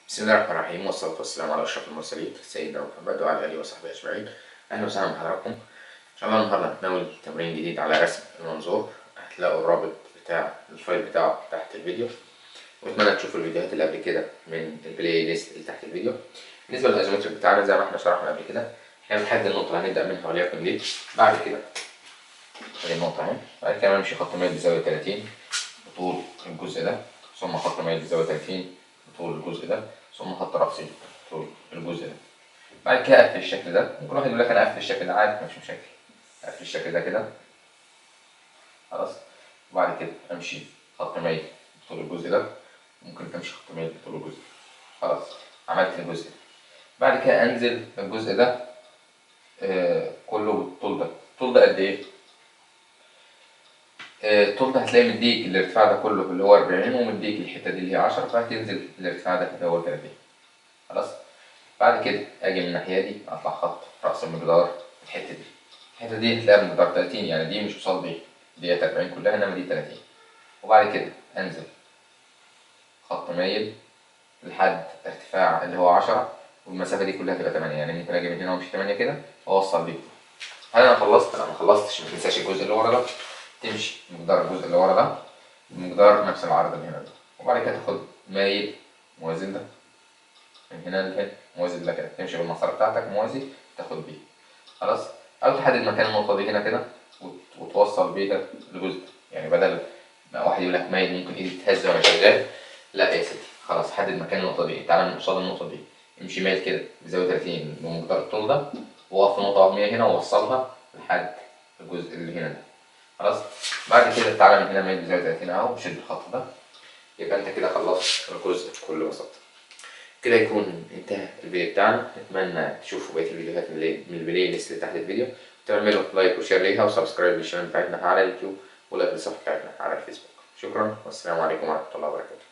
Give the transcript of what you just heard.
بسم الله الرحمن الرحيم والصلاة والسلام على أشرف المرسلين سيدنا محمد وعلى آله وصحبه أجمعين أهلا وسهلا بحضراتكم إن شاء الله النهاردة هنتناول تمرين جديد على رسم المنظور هتلاقوا الرابط بتاع الفايل بتاعه تحت الفيديو وأتمنى تشوفوا الفيديوهات اللي قبل كده من البلاي ليست اللي تحت الفيديو بالنسبة للأزومتريك بتاعنا زي ما احنا شرحنا قبل كده احنا بنحدد النقطة اللي هنبدأ منها وليكن دي بعد كده ادي النقطة اهي بعد كده نمشي خط ميل بزاوية 30 بطول الجزء ده ثم خط ميل بزاوية 30 بطول الجزء ده ثم خط رأسي طول الجزء ده بعد كده اقفل الشكل ده ممكن واحد يقول لك انا اقفل الشكل ده عادي مفيش مشاكل اقفل الشكل ده كده خلاص وبعد كده امشي خط ميل بطول الجزء ده ممكن تمشي خط ميل بطول الجزء خلاص عملت الجزء ده بعد كده انزل الجزء ده آه كله بالطول ده الطول ده قد ايه؟ آه، الطول ده هتلاقي مديك الارتفاع ده كله اللي هو 40 ومديك الحته دي اللي هي 10 فهتنزل الارتفاع ده اللي هو 30 خلاص بعد كده اجي من الناحيه دي اطلع خط راس المقدار الحته دي الحته دي هتلاقيها بمقدار 30 يعني دي مش قصاد دي ديت 40 كلها انما دي 30 وبعد كده انزل خط مايل لحد ارتفاع اللي هو 10 والمسافه دي كلها تبقى 8 يعني ممكن اجي من هنا وامشي 8 كده واوصل بيه هل انا خلصت؟ انا ما خلصتش ما تنساش الجزء اللي ورا ده تمشي مقدار الجزء اللي ورا ده بمقدار نفس العرض اللي هنا ده وبعد كده تاخد مايل موازي ده من هنا لهنا موازي ده كده تمشي بالمسار بتاعتك موازي تاخد بيه خلاص او تحدد مكان النقطه دي هنا كده وت- وتوصل بيها الجزء يعني بدل ما واحد يقول لك مايل ممكن ايدي تتهز وانا شغال لا يا ستي خلاص حدد مكان النقطه دي تعالى من قصاد النقطه دي امشي مايل كده بزاويه 30 بمقدار الطول ده وقف في نقطه وهميه هنا ووصلها لحد الجزء اللي هنا ده خلاص بعد كده تعالى من هنا مايل بزاويه 30 اهو وشد الخط ده يبقى انت كده خلصت الجزء بكل بساطه كده يكون انتهى الفيديو بتاعنا اتمنى تشوفوا بقيه الفيديوهات من اللي- من البلاي ليست اللي تحت الفيديو تعملوا لايك وشير ليها وسبسكرايب للشانل بتاعتنا على اليوتيوب ولايك للصفحه بتاعتنا على الفيسبوك شكرا والسلام عليكم ورحمه الله وبركاته